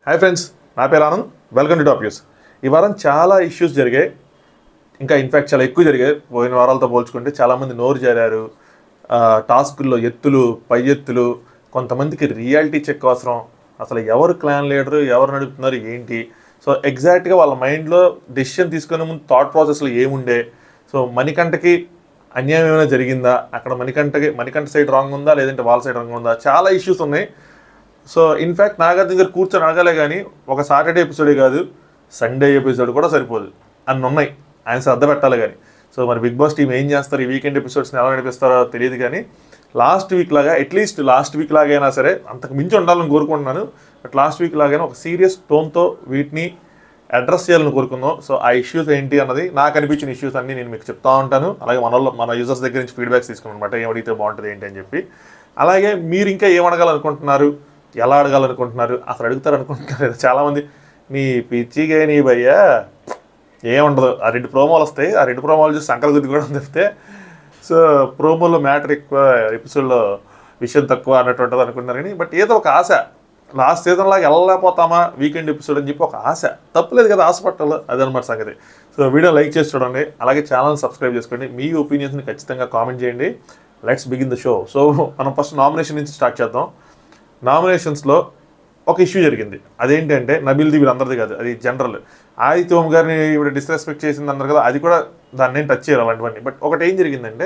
hi friends నా పేరు Anand welcome to top news ఈ వారం చాలా ఇష్యూస్ జరిగాయి ఇంకా ఇన్ఫ్యాక్ట్ చాలా ఎక్కువ జరిగాయి పోయిన వారాలతో పోల్చుకుంటే చాలామంది నోరు చేరారు ఆ, టాస్కుల్లో ఎత్తులు పై ఎత్తులు కొంతమందికి రియాలిటీ చెక్ అవసరం అసలు ఎవరు క్లాన్ లీడరు ఎవరు నడుపుతున్నారు ఏంటి సో ఎగ్జాక్ట్గా వాళ్ళ మైండ్లో డెసిషన్ తీసుకునే ముందు థాట్ ప్రాసెస్లో ఏముండే సో మణికంఠకి అన్యాయం ఏమైనా జరిగిందా అక్కడ మణికంఠకి మణికంఠ సైడ్ రాంగ్ ఉందా లేదంటే వాళ్ళ సైడ్ రాంగ్ ఉందా చాలా ఇష్యూస్ ఉన్నాయి సో ఇన్ఫ్యాక్ట్ నాగార్జున గారు కూర్చొని అడగాలే కానీ ఒక సాటర్డే ఎపిసోడే కాదు సండే ఎపిసోడ్ కూడా సరిపోదు అన్ని ఉన్నాయి ఆయన శ్రద్ధ పెట్టాలి కానీ సో మరి బిగ్ బాస్ టీం ఏం చేస్తారు ఈ వీకెండ్ ఎపిసోడ్స్ని ఎలా నడిపిస్తారో తెలియదు కానీ లాస్ట్ వీక్ లాగా అట్లీస్ట్ లాస్ట్ వీక్ లాగైనా సరే అంతకు మించి ఉండాలని కోరుకుంటున్నాను బట్ లాస్ట్ వీక్ లాగైనా ఒక సీరియస్ టోన్తో వీటిని అడ్రస్ చేయాలని కోరుకుందాం సో ఆ ఇష్యూస్ ఏంటి అన్నది నాకు అనిపించిన ఇష్యూస్ అన్ని నేను మీకు చెప్తా ఉంటాను అలాగే మన వాళ్ళు- మన యూజర్స్ దగ్గర నుంచి ఫీడ్బ్యాక్స్ తీసుకున్నాను అనమాట ఏం అడిగితే బాగుంటుంది ఏంటి అని చెప్పి అలాగే మీరు ఇంకా ఏం అడగాలనుకుంటున్నారు ఎలా అడగాలనుకుంటున్నారు అసలు అడుగుతారు అనుకుంటున్నారు చాలామంది నీ పిచ్చిగా నీ భయ్యా ఏముండదు ఆ రెండు ప్రోమోలు వస్తాయి ఆ రెండు ప్రోమోలు చూసి సంకల గుద్ది కూడా చెప్తే సో ప్రోమోలో మ్యాటర్ ఎక్కువ ఎపిసోడ్లో విషయం తక్కువ అన్నట్టు ఉంటుంది అనుకున్నారు కానీ బట్ ఏదో ఒక ఆశ లాస్ట్ సీజన్ లాగా వెళ్ళలేకపోతామా వీకెండ్ ఎపిసోడ్ అని చెప్పి ఒక ఆశ తప్పలేదు కదా ఆశపట్టాలి అదనమాట సంగతి సో వీడియో లైక్ చేసి చూడండి అలాగే ఛానల్ సబ్స్క్రైబ్ చేసుకోండి మీ ఒపీనియన్స్ని ఖచ్చితంగా కామెంట్ చేయండి let's begin the show so మనం ఫస్ట్ నామినేషన్ నుంచి స్టార్ట్ చేద్దాం నామినేషన్స్లో ఒక ఇష్యూ జరిగింది అదేంటంటే నబిల్ది వీళ్ళందరిది కాదు అది జనరల్ ఆదిత్య ఓం గారిని ఇప్పుడు డిస్రెస్పెక్ట్ చేసింది అన్నారు కదా అది కూడా దాన్ని ఏం టచ్ చేయరు అలాంటివన్నీ బట్ ఒకటి ఏం జరిగిందంటే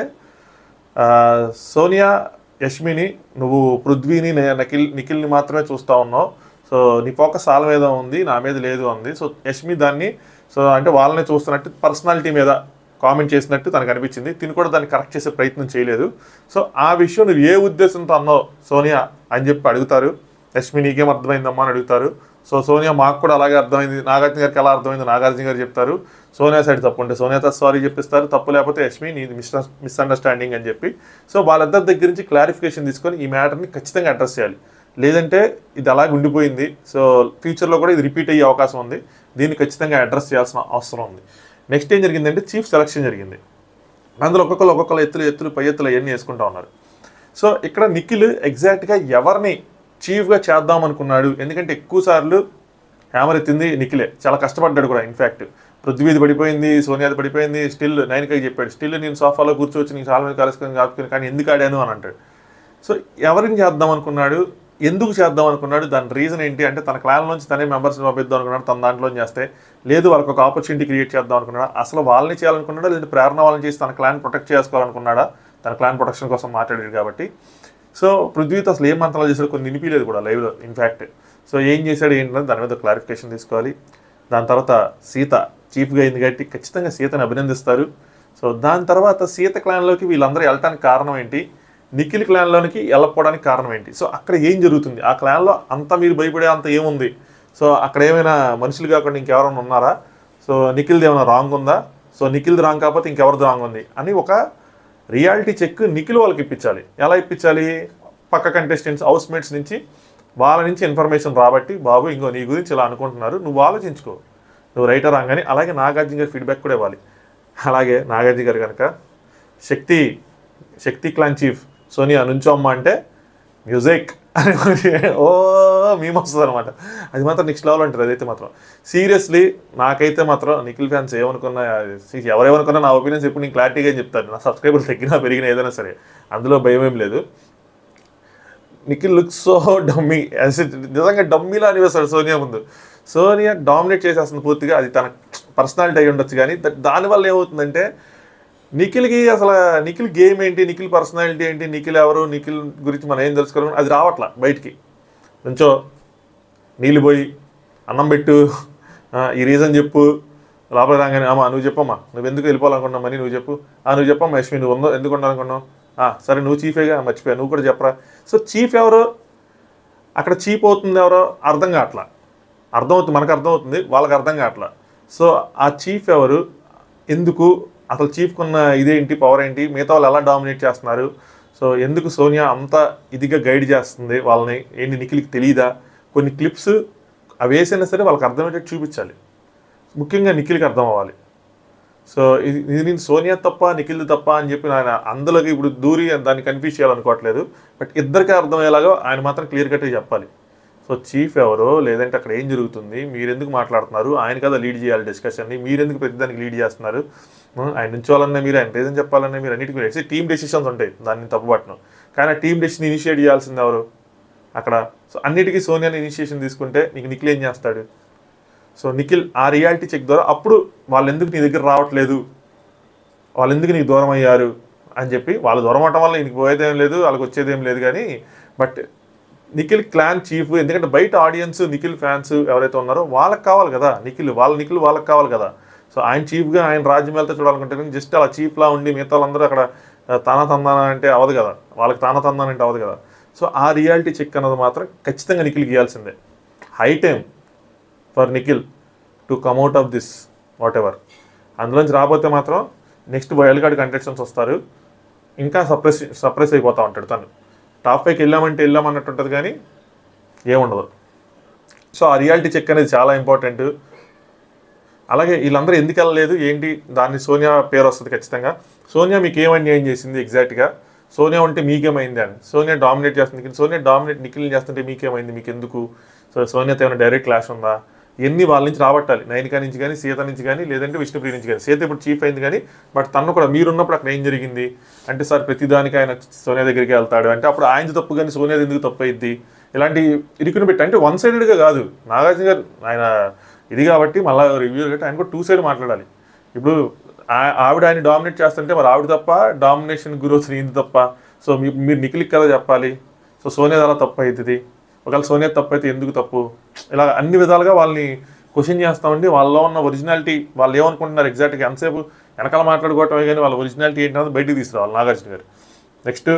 ఆ, సోనియా యష్మిని నువ్వు పృథ్వీని నే- నిఖిల్ నిఖిల్ని మాత్రమే చూస్తూ ఉన్నావు సో నీ ఫోకస్ వాళ్ళ మీద ఉంది నా మీద లేదు అంది సో యష్మి దాన్ని సో అంటే వాళ్ళనే చూస్తున్నట్టు పర్సనాలిటీ మీద కామెంట్ చేసినట్టు తనకు అనిపించింది తిని కూడా దాన్ని కరెక్ట్ చేసే ప్రయత్నం చేయలేదు సో ఆ విషయం నువ్వు ఏ ఉద్దేశంతో అన్నావు సోనియా అని చెప్పి అడుగుతారు యష్మి నీకేం అర్థమైందమ్మా అని అడుగుతారు సో సోనియా మాకు కూడా అలాగే అర్థమైంది నాగార్జున గారికి ఎలా అర్థమైంది నాగార్జున గారు చెప్తారు సోనియా సైడ్ తప్పు ఉంటే సోనియా సారీ చెప్పిస్తారు తప్పు లేకపోతే యష్మి నీ మిస్ మిస్అండర్స్టాండింగ్ అని చెప్పి సో వాళ్ళిద్దరి దగ్గర నుంచి క్లారిఫికేషన్ తీసుకొని ఈ మ్యాటర్ని ఖచ్చితంగా అడ్రస్ చేయాలి లేదంటే ఇది అలాగే ఉండిపోయింది సో ఫ్యూచర్లో కూడా ఇది రిపీట్ అయ్యే అవకాశం ఉంది దీన్ని ఖచ్చితంగా అడ్రస్ చేయాల్సిన అవసరం ఉంది నెక్స్ట్ ఏం జరిగిందంటే చీఫ్ సెలక్షన్ జరిగింది అందులో ఒక్కొక్కరు ఒక్కొక్కరు ఎత్తులు ఎత్తులు పై ఎత్తులు అవన్నీ వేసుకుంటా ఉన్నారు సో ఇక్కడ నిఖిల్ ఎగ్జాక్ట్గా ఎవరిని చీఫ్గా చేద్దాం అనుకున్నాడు ఎందుకంటే ఎక్కువ సార్లు హ్యామర్ ఎత్తింది నిఖిలే చాలా కష్టపడ్డాడు కూడా ఇన్ఫ్యాక్ట్ పృథ్వీది పడిపోయింది సోనియాది పడిపోయింది స్టిల్ నైన్కి చెప్పాడు స్టిల్ నేను సోఫాలో కూర్చోవచ్చు నీకు చాలా మీద కలుసుకొని కాపుకొని కానీ ఎందుకు ఆడాను అని అంటాడు సో ఎవరిని చేద్దాం అనుకున్నాడు ఎందుకు చేద్దాం అనుకున్నాడు దాని రీజన్ ఏంటి అంటే తన క్లాన్ నుంచి తనే మెంబర్స్ని పంపిద్దాం అనుకున్నాడు తన దాంట్లో చేస్తే లేదు వాళ్ళకి ఒక ఆపర్చునిటీ క్రియేట్ చేద్దాం అనుకున్నాడా అసలు వాళ్ళని చేయాలనుకున్నాడా లేదా ప్రేరణ వాళ్ళని చేసి తన క్లాన్ ప్రొటెక్ట్ చేసుకోవాలనుకున్నాడా తన క్లాన్ ప్రొటెక్షన్ కోసం మాట్లాడాడు కాబట్టి సో పృథ్వీతో అసలు ఏం మంత్రాలు చేశాడు కొన్ని వినిపించలేదు కూడా లైవ్లో ఇన్ఫ్యాక్ట్ సో ఏం చేశాడు ఏంటంటే దాని మీద క్లారిఫికేషన్ తీసుకోవాలి దాని తర్వాత సీత చీఫ్గా అయింది కాబట్టి ఖచ్చితంగా సీతని అభినందిస్తారు సో దాని తర్వాత సీత క్లాన్లోకి వీళ్ళందరూ వెళ్ళటానికి కారణం ఏంటి నిఖిల్ క్లాన్లోనికి వెళ్ళకపోవడానికి కారణం ఏంటి సో అక్కడ ఏం జరుగుతుంది ఆ క్లాన్లో అంత మీరు భయపడే అంత ఏముంది సో అక్కడ ఏమైనా మనుషులు కాకుండా ఇంకెవరైనా ఉన్నారా సో నిఖిల్ది ఏమైనా రాంగ్ ఉందా సో నిఖిల్ది రాంగ్ కాకపోతే ఇంకెవరిది రాంగ్ ఉంది అని ఒక రియాలిటీ చెక్ నిఖిల్ వాళ్ళకి ఇప్పించాలి ఎలా ఇప్పించాలి పక్క కంటెస్టెంట్స్ హౌస్ మేట్స్ నుంచి వాళ్ళ నుంచి ఇన్ఫర్మేషన్ రాబట్టి బాబు ఇంకో నీ గురించి ఇలా అనుకుంటున్నారు నువ్వు ఆలోచించుకో నువ్వు రైటర్ రాగానే అలాగే నాగార్జున గారి ఫీడ్బ్యాక్ కూడా ఇవ్వాలి అలాగే నాగార్జున గారు కనుక శక్తి శక్తి క్లాన్ చీఫ్ సోనియా నుంచోమ్మ అంటే మ్యూజిక్ అని ఓ మేము వస్తుంది అనమాట అది మాత్రం నెక్స్ట్ లెవెల్ ఉంటుంది అదైతే మాత్రం సీరియస్లీ నాకైతే మాత్రం నిఖిల్ ఫ్యాన్స్ ఏమనుకున్నా ఎవరేమనుకున్నా నా ఒపీనియన్స్ ఎప్పుడు నేను క్లారిటీగా చెప్తాను నా సబ్స్క్రైబర్స్ తగ్గినా పెరిగినా ఏదైనా సరే అందులో భయం ఏం లేదు నిఖిల్ లుక్ సో డమ్మీ నిజంగా డమ్మీలా అనిపిస్తాడు సోనియా ముందు సోనియా డామినేట్ చేసేస్తుంది పూర్తిగా అది తన పర్సనాలిటీ అయి ఉండొచ్చు కానీ ద- దానివల్ల ఏమవుతుందంటే నిఖిల్కి అసలు నిఖిల్ గేమ్ ఏంటి నిఖిల్ పర్సనాలిటీ ఏంటి నిఖిల్ ఎవరు నిఖిల్ గురించి మనం ఏం తెలుసుకోవాలి అది రావట్లా బయటికి నుంచో నీళ్ళు పోయి అన్నం పెట్టు ఆ, ఈ రీజన్ చెప్పు లోపల రాగానే అమ్మా నువ్వు చెప్పమ్మా నువ్వు ఎందుకు వెళ్ళిపోవాలనుకున్నావు మనీ నువ్వు చెప్పు ఆ నువ్వు చెప్పమ్మా యశ్మి నువ్వు ఉందో ఎందుకు ఉండాలనుకున్నావు ఆ, సరే నువ్వు చీఫేగా మర్చిపోయా నువ్వు కూడా చెప్పరా సో చీఫ్ ఎవరు అక్కడ చీప్ అవుతుంది ఎవరో అర్థం కావట్లా అర్థమవుతుంది మనకు అర్థమవుతుంది వాళ్ళకి అర్థం కావట్లా సో ఆ చీఫ్ ఎవరు ఎందుకు అసలు చీఫ్కి ఉన్న ఇదేంటి పవర్ ఏంటి మిగతా వాళ్ళు ఎలా డామినేట్ చేస్తున్నారు సో ఎందుకు సోనియా అంత ఇదిగా గైడ్ చేస్తుంది వాళ్ళని ఏంటి నిఖిల్కి తెలియదా కొన్ని క్లిప్స్ అవి వేసైనా సరే వాళ్ళకి అర్థమయ్యేటట్టు చూపించాలి ముఖ్యంగా నిఖిల్కి అర్థం అవ్వాలి సో ఇది ఇది నేను సోనియా తప్ప నిఖిల్ తప్ప అని చెప్పి ఆయన అందులోకి ఇప్పుడు దూరి దాన్ని కన్ఫ్యూజ్ చేయాలనుకోవట్లేదు బట్ ఇద్దరికీ అర్థమయ్యేలాగా ఆయన మాత్రం క్లియర్ కట్గా చెప్పాలి సో చీఫ్ ఎవరో లేదంటే అక్కడ ఏం జరుగుతుంది మీరు ఎందుకు మాట్లాడుతున్నారు ఆయన కదా లీడ్ చేయాలి డిస్కషన్ని మీరు ఎందుకు ప్రతిదానికి లీడ్ చేస్తున్నారు ఉం, ఆయన నుంచోవాలన్నా మీరు ఆయన రీజన్ చెప్పాలన్నా మీరు అన్నిటికీ మీరు టీమ్ డెసిషన్స్ ఉంటాయి దాన్ని తప్పుపట్టను కానీ ఆ టీమ్ డెసిషన్ ఇనిషియేట్ చేయాల్సింది ఎవరు అక్కడ సో అన్నిటికీ సోనియాని ఇనిషియేషన్ తీసుకుంటే నీకు నిఖిల్ ఏం చేస్తాడు సో నిఖిల్ ఆ రియాలిటీ చెక్ ద్వారా అప్పుడు వాళ్ళు ఎందుకు నీ దగ్గర రావట్లేదు వాళ్ళు ఎందుకు నీకు దూరం అయ్యారు అని చెప్పి వాళ్ళు దూరం అవటం వల్ల నీకు పోయేదేం లేదు వాళ్ళకి వచ్చేదేం లేదు కానీ బట్ నిఖిల్ క్లాన్ చీఫ్ ఎందుకంటే బయట ఆడియన్స్ నిఖిల్ ఫ్యాన్స్ ఎవరైతే ఉన్నారో వాళ్ళకి కావాలి కదా నిఖిల్ వాళ్ళ నిఖిల్ వాళ్ళకి కావాలి కదా సో ఆయన చీఫ్గా ఆయన రాజ్యం వెళ్తే చూడాలనుకుంటే జస్ట్ అలా చీఫ్లా ఉండి మిగతా వాళ్ళందరూ అక్కడ ఆ, తానా తందానా అంటే అవదు కదా వాళ్ళకి తానా తందానా అంటే అవదు కదా సో ఆ రియాలిటీ చెక్ అన్నది మాత్రం ఖచ్చితంగా నిఖిల్ గీయాల్సిందే high time for Nikhil to come out of this whatever అందులోంచి రాకపోతే మాత్రం నెక్స్ట్ వైల్డ్ కార్డ్ కంటెస్టెంట్స్ వస్తారు ఇంకా సప్రెస్ సప్రెస్ అయిపోతూ ఉంటాడు తను టాప్ ఫైవ్కి వెళ్ళామంటే వెళ్ళామన్నట్టు ఉంటుంది కానీ ఏముండదు సో ఆ రియాలిటీ చెక్ అనేది చాలా ఇంపార్టెంట్ అలాగే వీళ్ళందరూ ఎందుకు వెళ్ళలేదు ఏంటి దాన్ని సోనియా పేరు వస్తుంది ఖచ్చితంగా సోనియా మీకు ఏం అన్యాయం చేసింది ఎగ్జాక్ట్గా సోనియా ఉంటే మీకేమైంది అని సోనియా డామినేట్ చేస్తుంది నిఖిల్ సోనియా డామినేట్ నిఖిల్ చేస్తుంటే మీకేమైంది మీకు ఎందుకు సో సోనియాతో ఏమైనా డైరెక్ట్ క్లాష్ ఉందా ఎన్ని వాళ్ళ నుంచి రాబట్టాలి నైనికా నుంచి కానీ సీత నుంచి కానీ లేదంటే విష్ణుప్రియ నుంచి కానీ సీత ఇప్పుడు చీఫ్ అయింది కానీ బట్ తను కూడా మీరున్నప్పుడు అక్కడ ఏం జరిగింది అంటే సార్ ప్రతిదానికి ఆయన సోనియా దగ్గరికి వెళ్తాడు అంటే అప్పుడు ఆయన తప్పు కానీ సోనియా ఎందుకు తప్పు అయింది ఇలాంటి ఇరుకుని పెట్టి అంటే వన్ సైడెడ్గా కాదు నాగార్జున గారు ఆయన ఇది కాబట్టి మళ్ళీ రివ్యూ కాబట్టి ఆయన కూడా టూ సైడ్ మాట్లాడాలి ఇప్పుడు ఆ- ఆవిడ ఆయన డామినేట్ చేస్తుంటే మరి ఆవిడ తప్ప డామినేషన్ గురవుతుంది ఈయన తప్ప సో మీ మీరు నిఖిలికి కదా చెప్పాలి సో సోనియా అలా తప్పు అవుతుంది ఒకవేళ సోనియా తప్పు అయితే ఎందుకు తప్పు ఇలా అన్ని విధాలుగా వాళ్ళని క్వశ్చన్ చేస్తామండి వాళ్ళలో ఉన్న ఒరిజినాలిటీ వాళ్ళు ఏమనుకుంటున్నారు ఎగ్జాక్ట్గా ఎంతసేపు వెనకాల మాట్లాడుకోవటమే కానీ వాళ్ళ ఒరిజినాలిటీ ఏంటన్నది బయటికి తీసుకురావాలి నాగార్జున గారు నెక్స్ట్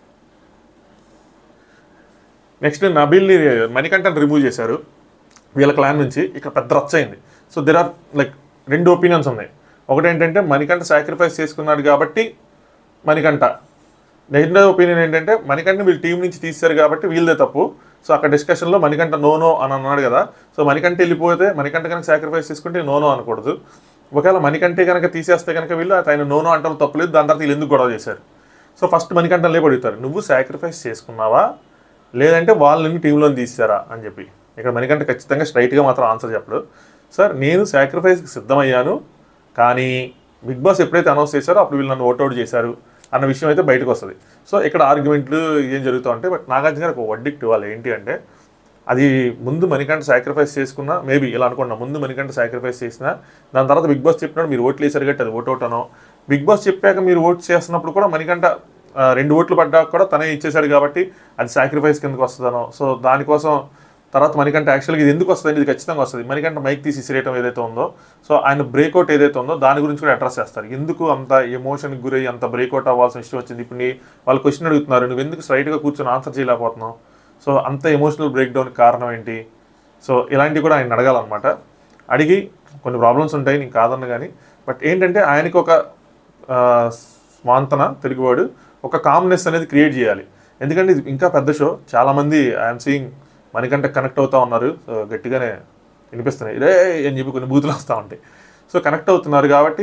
నెక్స్ట్ నబీల్ని మణికంఠని రిమూవ్ చేశారు వీళ్ళ క్లాన్ నుంచి ఇక్కడ పెద్ద రచ్చ అయింది సో దెర్ ఆర్ లైక్ రెండు ఒపీనియన్స్ ఉన్నాయి ఒకటి ఏంటంటే మణికంఠ సాక్రిఫైస్ చేసుకున్నాడు కాబట్టి మణికంఠ రెండో ఒపీనియన్ ఏంటంటే మణికంఠని వీళ్ళు టీం నుంచి తీశారు కాబట్టి వీళ్ళదే తప్పు సో అక్కడ డిస్కషన్లో మణికంఠ నో నో అని అన్నాడు కదా సో మణికంఠ వెళ్ళిపోతే మణికంఠ కనుక సాక్రిఫైస్ చేసుకుంటే నో నో అనకూడదు ఒకవేళ మణికంఠే కనుక తీసేస్తే కనుక వీళ్ళు ఆయన నో నో అంటారు తప్పులేదు దాని తర్వాత వీళ్ళు ఎందుకు గొడవ చేశారు సో ఫస్ట్ మణికంఠ లేపడుగుతారు నువ్వు సాక్రిఫైస్ చేసుకున్నావా లేదంటే వాళ్ళని టీంలో తీసారా అని చెప్పి ఇక్కడ మణికంఠ ఖచ్చితంగా స్ట్రైట్గా మాత్రం ఆన్సర్ చెప్పడు సార్ నేను సాక్రిఫైస్కి సిద్ధమయ్యాను కానీ బిగ్ బాస్ ఎప్పుడైతే అనౌన్స్ చేశారో అప్పుడు వీళ్ళు నన్ను ఓట్అవుట్ చేశారు అన్న విషయం అయితే బయటకు వస్తుంది సో ఇక్కడ ఆర్గ్యుమెంట్లు ఏం జరుగుతూ ఉంటాయి బట్ నాగార్జున గారికి ఒక వడ్డిక్ట్ ఇవ్వాలి ఏంటి అంటే అది ముందు మణికంఠ సాక్రిఫైస్ చేసుకున్నా మేబీ ఇలా అనుకున్నా ముందు మణికంఠ సాక్రిఫైస్ చేసినా దాని తర్వాత బిగ్ బాస్ చెప్పినాడు మీరు ఓట్లు వేసారు కాబట్టి అది ఓట్ అవుట్ అనో బిగ్ బాస్ చెప్పాక మీరు ఓట్ చేస్తున్నప్పుడు కూడా మణికంఠ ఆ, రెండు ఓట్లు పడ్డాక కూడా తనే ఇచ్చేశాడు కాబట్టి అది సాక్రిఫైస్ కిందకు వస్తుందనో సో దానికోసం తర్వాత మణికంఠ యాక్చువల్గా ఇది ఎందుకు వస్తుంది ఇది ఖచ్చితంగా వస్తుంది మణికంఠ మైక్ తీసి ఇసిరేయటం ఏదైతే ఉందో సో ఆయన బ్రేక్అవుట్ ఏదైతే ఉందో దాని గురించి కూడా అడ్రస్ చేస్తారు ఎందుకు అంత ఎమోషన్కి గురై అంత బ్రేక్అవుట్ అవ్వాల్సిన ఇష్టం వచ్చింది ఇప్పుడు నీ వాళ్ళు క్వశ్చన్ అడుగుతున్నారు నువ్వు ఎందుకు స్ట్రైట్గా కూర్చొని ఆన్సర్ చేయలేకపోతున్నావు సో అంత ఎమోషనల్ బ్రేక్ డౌన్ కారణం ఏంటి సో ఇలాంటివి కూడా ఆయన అడగాలన్నమాట అడిగి కొన్ని ప్రాబ్లమ్స్ ఉంటాయి నేను కాదన్న కానీ బట్ ఏంటంటే ఆయనకి ఒక ఆ, స్వాంతన తెలుగువాడు ఒక కామ్నెస్ అనేది క్రియేట్ చేయాలి ఎందుకంటే ఇది ఇంకా పెద్ద షో చాలామంది ఐఎమ్ సీయింగ్ మనకంట కనెక్ట్ అవుతా ఉన్నారు సో గట్టిగానే వినిపిస్తున్నాయి రే అని చెప్పి కొన్ని బూతులు వస్తూ ఉంటాయి సో కనెక్ట్ అవుతున్నారు కాబట్టి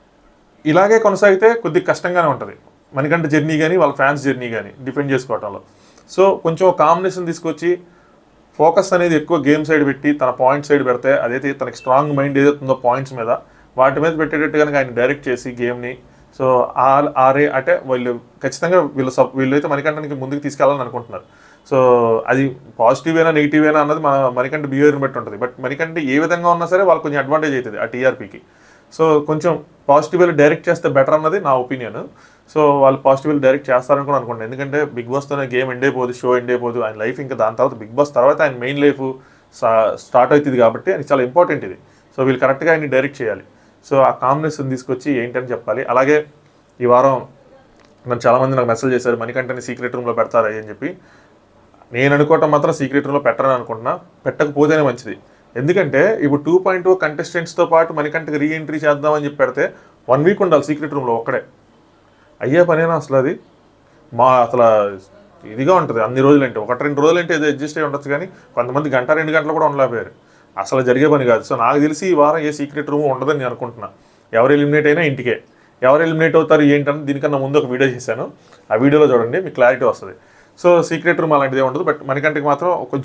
ఇలాగే కొనసాగితే కొద్దిగా కష్టంగానే ఉంటుంది మనకంటే జర్నీ కానీ వాళ్ళ ఫ్యాన్స్ జర్నీ కానీ డిపెండ్ చేసుకోవటంలో సో కొంచెం కాంబినేషన్ తీసుకొచ్చి ఫోకస్ అనేది ఎక్కువ గేమ్ సైడ్ పెట్టి తన పాయింట్ సైడ్ పెడితే అదైతే తనకి స్ట్రాంగ్ మైండ్ ఏదైతే ఉందో పాయింట్స్ మీద వాటి మీద పెట్టేటట్టు కనుక ఆయన డైరెక్ట్ చేసి గేమ్ని సో ఆ ఆ రే అంటే వీళ్ళు ఖచ్చితంగా వీళ్ళు సబ్ వీళ్ళైతే మణికంఠనికి ముందుకు తీసుకెళ్ళాలని అనుకుంటున్నారు సో అది పాజిటివ్ అయినా నెగిటివ్ అయినా అన్నది మన మణికంఠ బిహేవియర్ని బట్టి ఉంటుంది బట్ మణికంఠ ఏ విధంగా ఉన్నా సరే వాళ్ళకి కొంచెం అడ్వాంటేజ్ అవుతుంది ఆ టీఆర్పీకి సో కొంచెం పాజిటివ్ వెళ్ళి డైరెక్ట్ చేస్తే బెటర్ అన్నది నా ఒపీనియన్ సో వాళ్ళు పాజిటివ్ వెళ్ళి డైరెక్ట్ చేస్తారని కూడా అనుకుంటాను ఎందుకంటే బిగ్ బాస్తోనే గేమ్ ఎండ్ అయిపోదు షో ఎండ్ అయిపోదు ఆయన లైఫ్ ఇంకా దాని తర్వాత బిగ్ బాస్ తర్వాత ఆయన మెయిన్ లైఫ్ స్టార్ట్ అవుతుంది కాబట్టి అది చాలా ఇంపార్టెంట్ ఇది సో వీళ్ళు కరెక్ట్గా ఆయన్ని డైరెక్ట్ చేయాలి సో ఆ కాంబినేషన్ తీసుకొచ్చి ఏంటని చెప్పాలి అలాగే ఈ వారం నన్ను చాలామంది నాకు మెసేజ్ చేశారు మణికంఠని సీక్రెట్ రూమ్లో పెడతారా అని చెప్పి నేను అనుకోవటం మాత్రం సీక్రెట్ రూమ్లో పెట్టరని అనుకుంటున్నా పెట్టకపోతేనే మంచిది ఎందుకంటే ఇప్పుడు టూ పాయింట్ టూ కంటెస్టెంట్స్తో పాటు మణికంఠకి రీఎంట్రీ చేద్దామని చెప్పి పెడితే వన్ వీక్ ఉండాలి సీక్రెట్ రూమ్లో ఒక్కడే అయ్యే పనేనా అసలు అది మా అసలు ఇదిగా ఉంటుంది అన్ని రోజులు అంటే ఒకటి రెండు రోజులు అంటే ఏదో అడ్జస్ట్ అయ్యి ఉండొచ్చు కానీ కొంతమంది గంట రెండు గంటలు కూడా ఉండలేకపోయారు అసలు జరిగే పని కాదు సో నాకు తెలిసి ఈ వారం ఏ సీక్రెట్ రూమ్ ఉండదని నేను అనుకుంటున్నా ఎవరు ఎలిమినేట్ అయినా ఇంటికే ఎవరు ఎలిమినేట్ అవుతారు ఏంటని దీనికన్నా ముందు ఒక వీడియో చేశాను ఆ వీడియోలో చూడండి మీకు క్లారిటీ వస్తుంది సో సీక్రెట్ రూమ్ అలాంటిది ఉండదు బట్ మనకంటే మాత్రం కొంచెం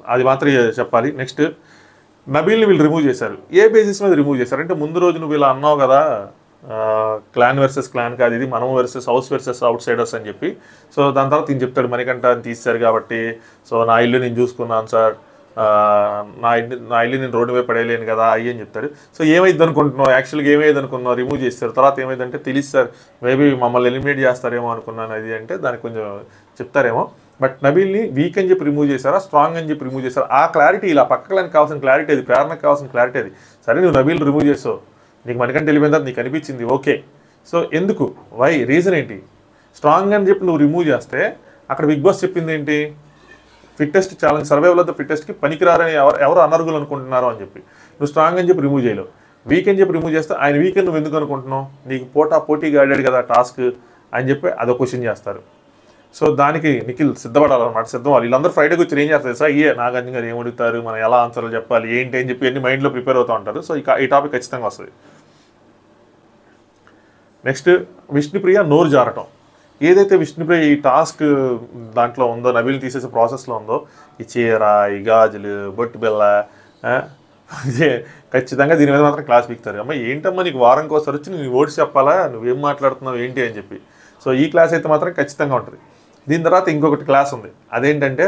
అది మాత్రం చెప్పాలి నెక్స్ట్ నబీల్ని వీళ్ళు రిమూవ్ చేశారు ఏ బేసిస్ మీద రిమూవ్ చేశారు అంటే ముందు రోజు నువ్వు ఇలా అన్నావు కదా క్లాన్ వర్సెస్ క్లాన్ కాదు ఇది మనం versus house versus outsiders అని చెప్పి సో దాని తర్వాత ఈయన చెప్తాడు మణికంఠ అని తీశారు కాబట్టి సో నా ఇల్లు నేను చూసుకున్నాను సార్ ఆ, నా ఇల్లు నా ఇల్లు నేను రోడ్డు మీద పడేయలేను కదా అయ్యి అని చెప్తాడు సో ఏమైంది అనుకుంటున్నావు యాక్చువల్గా ఏమైంది అనుకున్నావు రిమూవ్ చేస్తారు తర్వాత ఏమైందంటే తెలియదు సార్ మేబీ మమ్మల్ని ఎలిమినేట్ చేస్తారేమో అనుకున్నాను అది అంటే దానికి కొంచెం చెప్తారేమో బట్ నబీల్ని వీక్ అని చెప్పి రిమూవ్ చేశారా స్ట్రాంగ్ అని చెప్పి రిమూవ్ చేశారా ఆ క్లారిటీ ఇలా పక్కలకు కావాల్సిన క్లారిటీ అది ప్రేరణకు కావాల్సిన క్లారిటీ అది సరే నువ్వు నబీల్ రిమూవ్ చేసావు నీకు మనకంటే వెళ్ళిపోయిన తర్వాత నీకు అనిపించింది ఓకే సో ఎందుకు వై రీజన్ ఏంటి స్ట్రాంగ్ అని చెప్పి నువ్వు రిమూవ్ చేస్తే అక్కడ బిగ్ బాస్ చెప్పింది ఏంటి fittest challenge survival of the ఫిట్టెస్ట్కి పనికిరారని ఎవరు ఎవరు అనర్హులు అనుకుంటున్నారు అని చెప్పి నువ్వు స్ట్రాంగ్ అని చెప్పి రిమూవ్ చేయలేవు వీక్ అని చెప్పి రిమూవ్ చేస్తే ఆయన వీక్ నువ్వు ఎందుకు అనుకుంటున్నావు నీకు పోటా పోటీగా ఆడాడు కదా టాస్క్ అని చెప్పి అదో క్వశ్చన్ చేస్తారు సో దానికి నిఖిల్ సిద్ధపడాలన్నమాట సిద్ధం వాళ్ళు వీళ్ళందరూ ఫ్రైడేకి వచ్చి ఏం చేస్తారు సార్ ఇయే నాగార్జున గారు ఏం అడుగుతారు మనం ఎలా ఆన్సర్లు చెప్పాలి ఏంటి అని చెప్పి అన్ని మైండ్లో ప్రిపేర్ అవుతూ ఉంటారు సో ఈ కా- ఈ టాపిక్ ఖచ్చితంగా వస్తుంది నెక్స్ట్ విష్ణుప్రియ నోరు జారటం ఏదైతే విష్ణుప్రియ ఈ టాస్క్ దాంట్లో ఉందో నవీలు తీసేసే ప్రాసెస్లో ఉందో ఈ చీర ఈ గాజులు బొట్టు బిల్ల ఆ, ఇదే ఖచ్చితంగా దీని మీద మాత్రం క్లాస్ పీకుతారు అమ్మ ఏంటమ్మా నీకు వారంకి ఒకసారి వచ్చి నువ్వు ఓడి చెప్పాలా నువ్వేం మాట్లాడుతున్నావు ఏంటి అని చెప్పి సో ఈ క్లాస్ అయితే మాత్రం ఖచ్చితంగా ఉంటుంది దీని తర్వాత ఇంకొకటి క్లాస్ ఉంది అదేంటంటే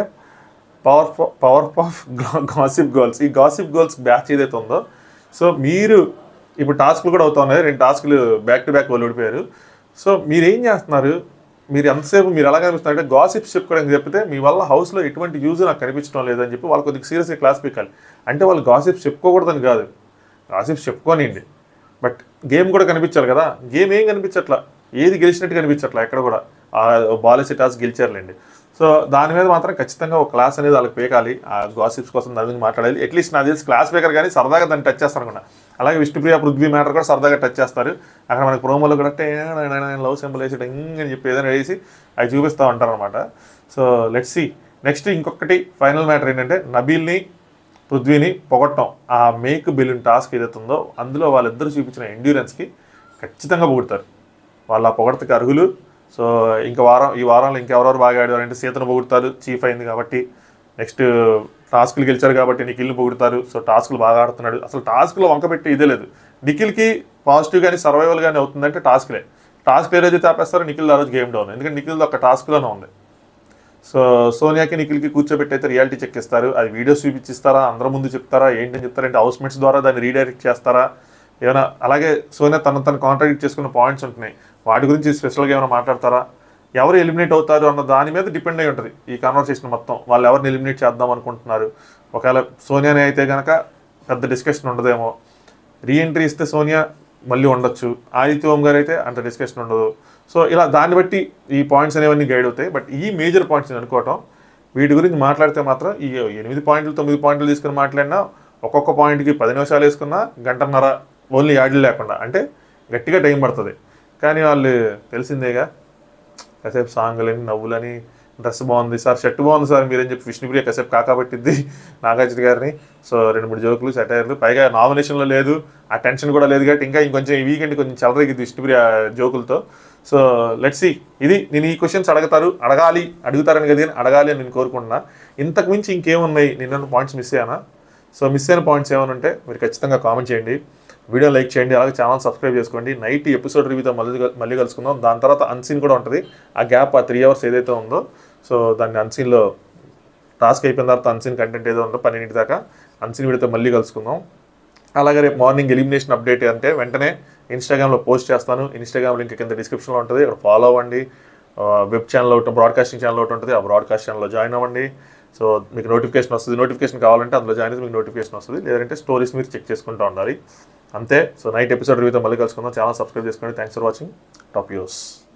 power power of gossip girls ఈ గాసిప్ గర్ల్స్ బ్యాచ్ ఏదైతే ఉందో సో మీరు ఇప్పుడు టాస్క్లు కూడా అవుతా ఉన్నాయి రెండు టాస్క్లు బ్యాక్ టు బ్యాక్ వాళ్ళు ఓడిపోయారు సో మీరు ఏం చేస్తున్నారు మీరు ఎంతసేపు మీరు ఎలా కనిపిస్తున్నారు అంటే గాసిప్స్ చెప్పుకోవడానికి చెప్తే మీ వల్ల హౌస్లో ఎటువంటి యూజ్ నాకు కనిపించడం లేదని చెప్పి వాళ్ళు కొద్దిగా సీరియస్గా క్లాస్ పీకాలి అంటే వాళ్ళు గాసిప్స్ చెప్పుకోకూడదని కాదు గాసిప్స్ చెప్పుకోనిండి బట్ గేమ్ కూడా కనిపించాలి కదా గేమ్ ఏం కనిపించట్లా ఏది గెలిచినట్టు కనిపించట్లా ఎక్కడ కూడా బాలేసి టాస్క్ గెలిచారులేండి సో దాని మీద మాత్రం ఖచ్చితంగా ఒక క్లాస్ అనేది వాళ్ళకి పేకాలి ఆ గాసిప్స్ కోసం దాని గురించి మాట్లాడాలి అట్లీస్ట్ నాకు తెలిసి క్లాస్ పేకర్ కానీ సరదాగా దాన్ని టచ్ చేస్తారు అనుకున్నా అలాగే విష్ణుప్రియ పృథ్వీ మ్యాటర్ కూడా సరదాగా టచ్ చేస్తారు అక్కడ మనకి ప్రోమోలో కూడా లవ్ సింబల్ వేసి ఇంగ్ అని చెప్పి ఏదైనా వేసి అవి చూపిస్తూ ఉంటారు అనమాట సో లెట్స్ సి నెక్స్ట్ ఇంకొకటి ఫైనల్ మ్యాటర్ ఏంటంటే నబీల్ని పృథ్వీని పొగట్టం ఆ మేక్ బిలియన్ టాస్క్ ఏదైతే ఉందో అందులో వాళ్ళిద్దరు చూపించిన ఎండ్యూరెన్స్కి ఖచ్చితంగా పొగుడతారు వాళ్ళ ఆ పొగడతకి అర్హులు సో ఇంకా వారం ఈ వారంలో ఇంకెవరెవరు బాగా ఆడారు అంటే సీతను పొగుడతారు చీఫ్ అయింది కాబట్టి నెక్స్ట్ టాస్కులు గెలిచారు కాబట్టి నిఖిల్ని పొగుడతారు సో టాస్కులు బాగా ఆడుతున్నాడు అసలు టాస్క్లో వంక పెట్టి ఇదే లేదు నిఖిల్కి పాజిటివ్ కానీ సర్వైవల్ కానీ అవుతుందంటే టాస్క్లే టాస్క్ ఏ రోజు ఆపేస్తారో నిఖిల్ ఆ రోజు గేమ్ డౌన్ ఎందుకంటే నిఖిల్ ఒక టాస్క్లోనే ఉంది సో సోనియాకి నిఖిల్కి కూర్చోబెట్టి అయితే రియాలిటీ చెక్ ఇస్తారు అది వీడియోస్ చూపించిస్తారా అందరి ముందు చెప్తారా ఏంటని చెప్తారంటే హౌస్మేట్స్ ద్వారా దాన్ని రీడైరెక్ట్ చేస్తారా ఏమైనా అలాగే సోనియా తను తను కాంట్రాక్ట్ చేసుకున్న పాయింట్స్ ఉంటున్నాయి వాటి గురించి స్పెషల్గా ఏమైనా మాట్లాడతారా ఎవరు ఎలిమినేట్ అవుతారు అన్న దాని మీద డిపెండ్ అయి ఉంటుంది ఈ కాన్వర్సేషన్ మొత్తం వాళ్ళు ఎవరిని ఎలిమినేట్ చేద్దాం అనుకుంటున్నారు ఒకవేళ సోనియాని అయితే కనుక పెద్ద డిస్కషన్ ఉండదేమో రీఎంట్రీ ఇస్తే సోనియా మళ్ళీ ఉండొచ్చు ఆదిత్య ఓం గారు అయితే అంత డిస్కషన్ ఉండదు సో ఇలా దాన్ని బట్టి ఈ పాయింట్స్ అనేవన్నీ గైడ్ అవుతాయి బట్ ఈ మేజర్ పాయింట్స్ నేను అనుకోవటం వీటి గురించి మాట్లాడితే మాత్రం ఈ ఎనిమిది పాయింట్లు తొమ్మిది పాయింట్లు తీసుకుని మాట్లాడినా ఒక్కొక్క పాయింట్కి పది నిమిషాలు వేసుకున్నా గంటన్నర ఓన్లీ యాడ్లు లేకుండా అంటే గట్టిగా టైం పడుతుంది కానీ వాళ్ళు తెలిసిందేగా కాసేపు సాంగ్లని నవ్వులని డ్రెస్ బాగుంది సార్ షర్ట్ బాగుంది సార్ మీరేం చెప్పి విష్ణుప్రియ కాసేపు కాకాబట్టింది నాగార్జున గారిని సో రెండు మూడు జోకులు సెటైర్లు పైగా నామినేషన్లో లేదు ఆ టెన్షన్ కూడా లేదు కాబట్టి ఇంకా ఇంకొంచెం ఈ వీకెండ్ కొంచెం చెలరేగింది విష్ణుప్రియ జోకులతో సో లెట్స్ సి ఇది నేను ఈ క్వశ్చన్స్ అడగతారు అడగాలి అడుగుతారని కదా కానీ అడగాలి అని నేను కోరుకుంటున్నా ఇంతకు మించి ఇంకేమున్నాయి నిన్న పాయింట్స్ మిస్ అయ్యానా సో మిస్ అయిన పాయింట్స్ ఏమైనా ఉంటే మీరు ఖచ్చితంగా కామెంట్ చేయండి వీడియో లైక్ చేయండి అలాగే ఛానల్ సబ్స్క్రైబ్ చేసుకోండి నైట్ ఎపిసోడ్ రివ్యూతో మళ్ళీ మళ్ళీ కలుసుకుందాం దాని తర్వాత అన్సీన్ కూడా ఉంటుంది ఆ గ్యాప్ ఆ త్రీ అవర్స్ ఏదైతే ఉందో సో దాన్ని అన్సీన్లో టాస్క్ అయిపోయిన తర్వాత అన్సీన్ కంటెంట్ ఏదో ఉందో పన్నెండింటి దాకా అన్సీన్ వీడియోతో మళ్ళీ కలుసుకుందాం అలాగే రేపు మార్నింగ్ ఎలిమినేషన్ అప్డేట్ అంటే వెంటనే ఇన్స్టాగ్రామ్లో పోస్ట్ చేస్తాను ఇన్స్టాగ్రామ్ లింక్ కింద డిస్క్రిప్షన్లో ఉంటుంది ఇక్కడ ఫాలో అవ్వండి వెబ్ ఛానల్ ఒకటి బ్రాడ్కాస్టింగ్ ఛానల్ ఒకటి ఉంటుంది ఆ బ్రాడ్కాస్ట్ ఛానల్లో జాయిన్ అవ్వండి సో మీకు నోటిఫికేషన్ వస్తుంది నోటిఫికేషన్ కావాలంటే అందులో జాయిన్ అయితే మీకు నోటిఫికేషన్ వస్తుంది లేదంటే స్టోరీస్ మీరు చెక్ చేసుకుంటూ ఉండాలి అంతే సో నైట్ ఎపిసోడ్ రివ్యూతో మళ్ళీ కలుసుకుందాం ఛానల్ సబ్స్క్రైబ్ చేసుకోండి thanks for watching top use